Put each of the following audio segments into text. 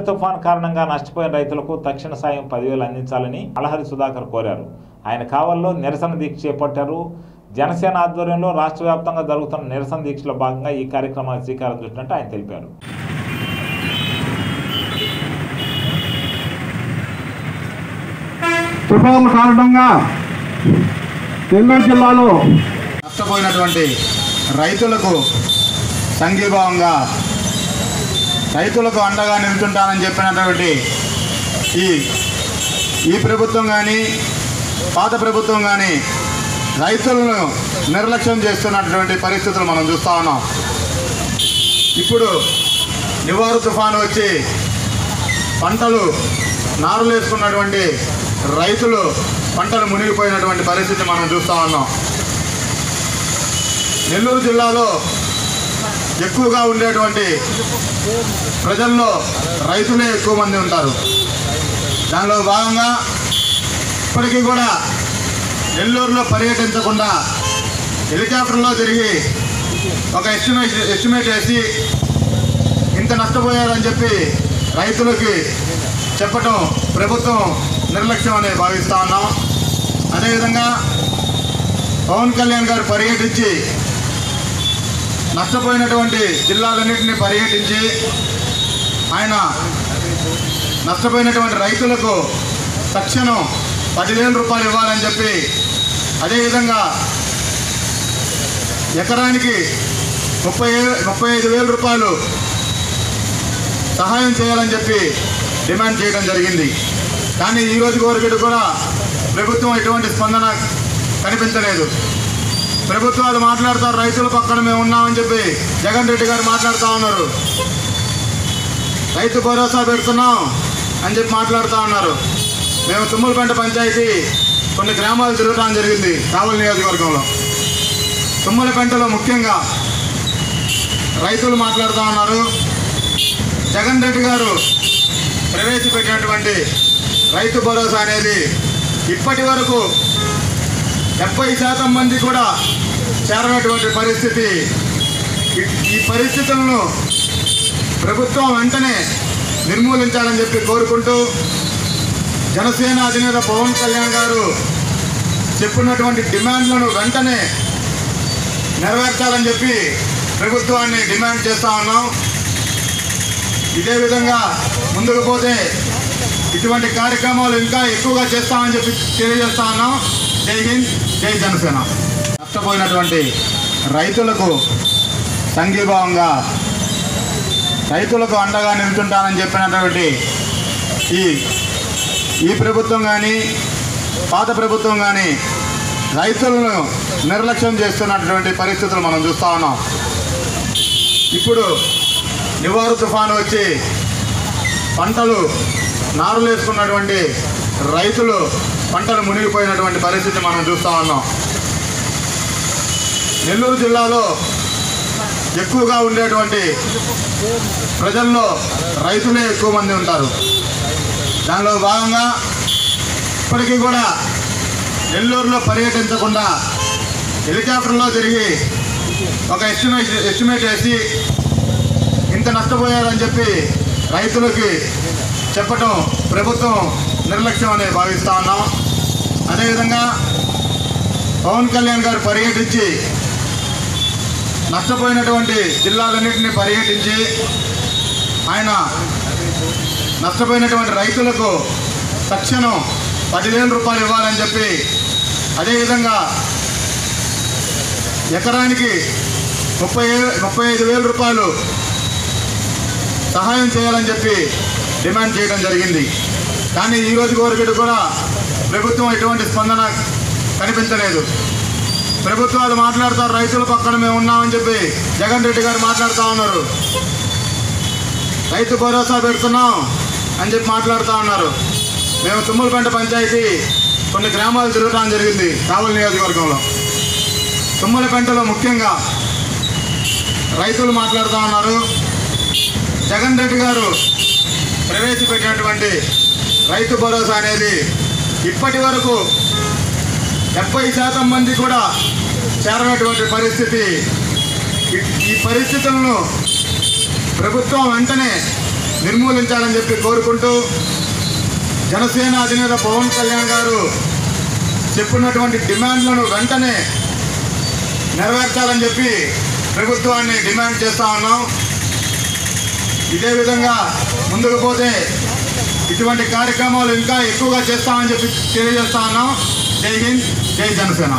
తుఫాన్ కారణంగా నష్టపోయిన రైతులకు తక్షణ సాయం పదివేలు అందించాలని అలహరి సుధాకర్ కోరారు ఆయన కావల్లో నిరసన దీక్ష చేపట్టారు జనసేన ఆధ్వర్యంలో రాష్ట్ర వ్యాప్తంగా జరుగుతున్న నిరసన దీక్షలో భాగంగా ఈ కార్యక్రమానికి శ్రీకారం చుట్టినట్టు ఆయన తెలిపారు తుఫాను కారణంగా నెల్లూరు జిల్లాలో నష్టపోయినటువంటి రైతులకు సంఘీభావంగా రైతులకు అండగా నిలుచుంటానని చెప్పినటువంటి ఈ ఈ ప్రభుత్వం కానీ పాత ప్రభుత్వం కానీ రైతులను నిర్లక్ష్యం చేస్తున్నటువంటి పరిస్థితులు మనం చూస్తూ ఉన్నాం ఇప్పుడు నివారు తుఫాను వచ్చి పంటలు నారులు వేసుకున్నటువంటి రైతులు పంటలు మునిగిపోయినటువంటి పరిస్థితి మనం చూస్తూ ఉన్నాం నెల్లూరు జిల్లాలో ఎక్కువగా ఉండేటువంటి ప్రజల్లో రైతులే ఎక్కువ మంది ఉంటారు దానిలో భాగంగా ఇప్పటికీ కూడా నెల్లూరులో పర్యటించకుండా హెలికాప్టర్లో తిరిగి ఒక ఎస్టిమేట్ ఎస్టిమేట్ వేసి ఇంత నష్టపోయారని చెప్పి రైతులకి చెప్పటం ప్రభుత్వం నిర్లక్ష్యం అని భావిస్తా ఉన్నాం అదేవిధంగా పవన్ కళ్యాణ్ గారు పర్యటించి నష్టపోయినటువంటి జిల్లాలన్నింటినీ పర్యటించి ఆయన నష్టపోయినటువంటి రైతులకు తక్షణం పదివేల రూపాయలు ఇవ్వాలని చెప్పి అదేవిధంగా ఎకరానికి ముప్పై ముప్పై ఐదు వేల రూపాయలు సహాయం చేయాలని చెప్పి డిమాండ్ చేయడం జరిగింది కానీ ఈ రోజు వరకు కూడా ప్రభుత్వం ఎటువంటి స్పందన కనిపించలేదు ప్రభుత్వాలు మాట్లాడతారు రైతుల పక్కన మేము ఉన్నామని చెప్పి జగన్ రెడ్డి గారు మాట్లాడుతూ ఉన్నారు రైతు భరోసా పెడుతున్నాం అని చెప్పి మాట్లాడుతూ ఉన్నారు మేము తుమ్మలపేట పంచాయతీ కొన్ని గ్రామాలు తిరగడం జరిగింది కావలి నియోజకవర్గంలో తుమ్మలపేటలో ముఖ్యంగా రైతులు మాట్లాడుతూ ఉన్నారు జగన్ రెడ్డి గారు ప్రవేశపెట్టినటువంటి రైతు భరోసా అనేది ఇప్పటి వరకు డెబ్బై శాతం మంది కూడా చేరనటువంటి పరిస్థితి ఈ- ఈ పరిస్థితులను ప్రభుత్వం వెంటనే నిర్మూలించాలని చెప్పి కోరుకుంటూ జనసేన అధినేత పవన్ కళ్యాణ్ గారు చెప్పినటువంటి డిమాండ్లను వెంటనే నెరవేర్చాలని చెప్పి ప్రభుత్వాన్ని డిమాండ్ చేస్తా ఉన్నాం ఇదే విధంగా ముందుకు పోతే ఇటువంటి కార్యక్రమాలు ఇంకా ఎక్కువగా చేస్తామని చెప్పి తెలియజేస్తా ఉన్నాం జై హింద్ జై జనసేన నష్టపోయినటువంటి రైతులకు సంఘీభావంగా రైతులకు అండగా నిలుచుంటానని చెప్పినటువంటి ఈ ఈ ప్రభుత్వం కానీ పాత ప్రభుత్వం కానీ రైతులను నిర్లక్ష్యం చేస్తున్నటువంటి పరిస్థితులు మనం చూస్తూ ఉన్నాం ఇప్పుడు నివారు తుఫాను వచ్చి పంటలు నారులు వేసుకున్నటువంటి రైతులు పంటలు మునిగిపోయినటువంటి పరిస్థితి మనం చూస్తూ ఉన్నాం నెల్లూరు జిల్లాలో ఎక్కువగా ఉండేటువంటి ప్రజల్లో రైతులే ఎక్కువ మంది ఉంటారు దానిలో భాగంగా ఇప్పటికీ కూడా నెల్లూరులో పర్యటించకుండా హెలికాప్టర్లో తిరిగి ఒక ఎస్టిమేట్ ఎస్టిమేట్ వేసి ఇంత నష్టపోయారని చెప్పి రైతులకి చెప్పటం ప్రభుత్వం నిర్లక్ష్యం అని భావిస్తా ఉన్నాం అదేవిధంగా పవన్ కళ్యాణ్ గారు పర్యటించి నష్టపోయినటువంటి జిల్లాలన్నింటినీ పర్యటించి ఆయన నష్టపోయినటువంటి రైతులకు తక్షణం పదివేల రూపాయలు ఇవ్వాలని చెప్పి అదేవిధంగా ఎకరానికి ముప్పై ముప్పై ఐదు వేల రూపాయలు సహాయం చేయాలని చెప్పి డిమాండ్ చేయడం జరిగింది కానీ ఈ రోజు వరకు కూడా ప్రభుత్వం ఎటువంటి స్పందన కనిపించలేదు ప్రభుత్వాలు మాట్లాడతారు రైతుల పక్కన మేము ఉన్నామని చెప్పి జగన్ రెడ్డి గారు మాట్లాడుతూ ఉన్నారు రైతు భరోసా పెడుతున్నాం అని చెప్పి మాట్లాడుతూ ఉన్నారు మేము తుమ్మలపేట పంచాయతీ కొన్ని గ్రామాలు తిరగడం జరిగింది కావలి నియోజకవర్గంలో తుమ్మలపేటలో ముఖ్యంగా రైతులు మాట్లాడుతూ ఉన్నారు జగన్ రెడ్డి గారు ప్రవేశపెట్టినటువంటి రైతు భరోసా అనేది ఇప్పటి వరకు డెబ్బై శాతం మంది కూడా చేరనటువంటి పరిస్థితి ఈ- ఈ పరిస్థితులను ప్రభుత్వం వెంటనే నిర్మూలించాలని చెప్పి కోరుకుంటూ జనసేన అధినేత పవన్ కళ్యాణ్ గారు చెప్పినటువంటి డిమాండ్లను వెంటనే నెరవేర్చాలని చెప్పి ప్రభుత్వాన్ని డిమాండ్ చేస్తా ఉన్నాం ఇదే విధంగా ముందుకు పోతే ఇటువంటి కార్యక్రమాలు ఇంకా ఎక్కువగా చేస్తామని చెప్పి తెలియజేస్తా ఉన్నాం జై హింద్ జై జనసేన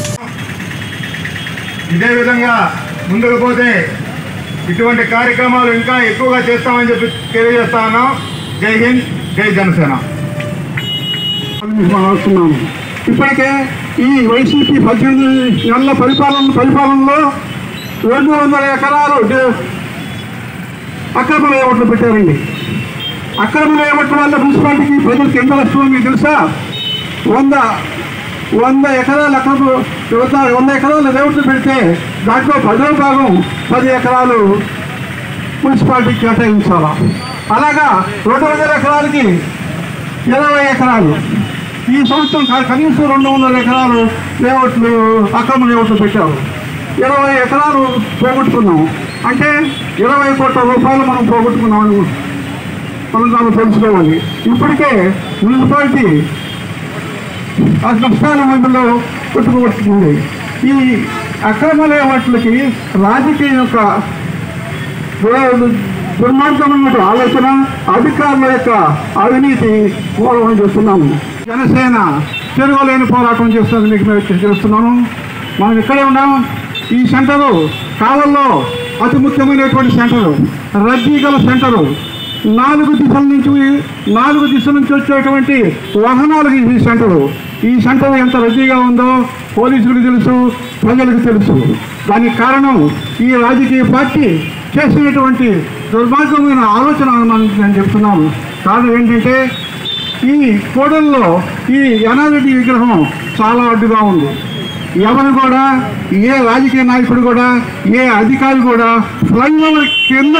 ఇదే విధంగా ముందుకు పోతే ఇటువంటి కార్యక్రమాలు ఇంకా ఎక్కువగా చేస్తామని చెప్పి తెలియజేస్తా ఉన్నాం జై హింద్ జై జనసేన వస్తున్నాము ఇప్పటికే ఈ వైసీపీ పద్దెనిమిది నెలల పరిపాలన పరిపాలనలో రెండు వందల ఎకరాలు డే- అక్రమ లేఅవుట్లు పెట్టారండి అక్రమ లేఅవుట్ల వల్ల మున్సిపాలిటీకి ప్రజలకు ఎంత నష్టమో మీకు తెలుసా వంద వంద ఎకరాలు అక్రమ వంద వంద ఎకరాలు లేఅవుట్లు పెడితే దాంట్లో పదో భాగం పది ఎకరాలు మున్సిపాలిటీకి కేటాయించాలా అలాగా రెండు వందల ఎకరాలకి ఇరవై ఎకరాలు ఈ సంవత్సరం క- కనీసం రెండు వందల ఎకరాలు లేఅవుట్లు అక్రమ లేఅవుట్లు పెట్టారు ఇరవై ఎకరాలు పోగొట్టుకున్నాం అంటే ఇరవై కోట్ల రూపాయలు మనం పోగొట్టుకున్నామని మనం దాన్ని తెలుసుకోవాలి ఇప్పటికే మున్సిపాలిటీ ఆ నష్టాల మధ్యలో కొట్టుకోబడుతుంది ఈ అక్రమ లేఅవుట్లకి రాజకీయ యొక్క దుర- దుర్మార్గమైన ఆలోచన అధికారుల యొక్క అవినీతి మూలం చేస్తున్నాము జనసేన తిరగలేని పోరాటం చేస్తుంది మీకు మేము చేస్తున్నాను మనం ఇక్కడే ఉన్నాం ఈ సెంటరు కాలంలో అతి ముఖ్యమైనటువంటి సెంటరు రద్దీ గల సెంటరు నాలుగు దిశల నుంచి నాలుగు దిశల నుంచి వచ్చేటువంటి వాహనాలకు ఈ సెంటరు ఈ సెంటర్ ఎంత రద్దీగా ఉందో పోలీసులకు తెలుసు ప్రజలకు తెలుసు దానికి కారణం ఈ రాజకీయ పార్టీ చేసినటువంటి దుర్మార్గమైన ఆలోచన అని మనం నేను చెప్తున్నాను కారణం ఏంటంటే ఈ కోడల్లో ఈ యనారెడ్డి విగ్రహం చాలా అడ్డుగా ఉంది ఎవరు కూడా ఏ రాజకీయ నాయకుడు కూడా ఏ అధికారి కూడా ఫ్లైఓవర్ కింద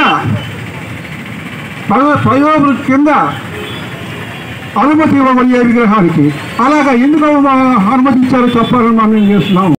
ఫ్లైఓవర్ కింద అనుమతి ఇవ్వబోయే విగ్రహానికి అలాగా ఎందుకు అనుమతి ఇచ్చారో చెప్పాలని మనం చేస్తున్నాం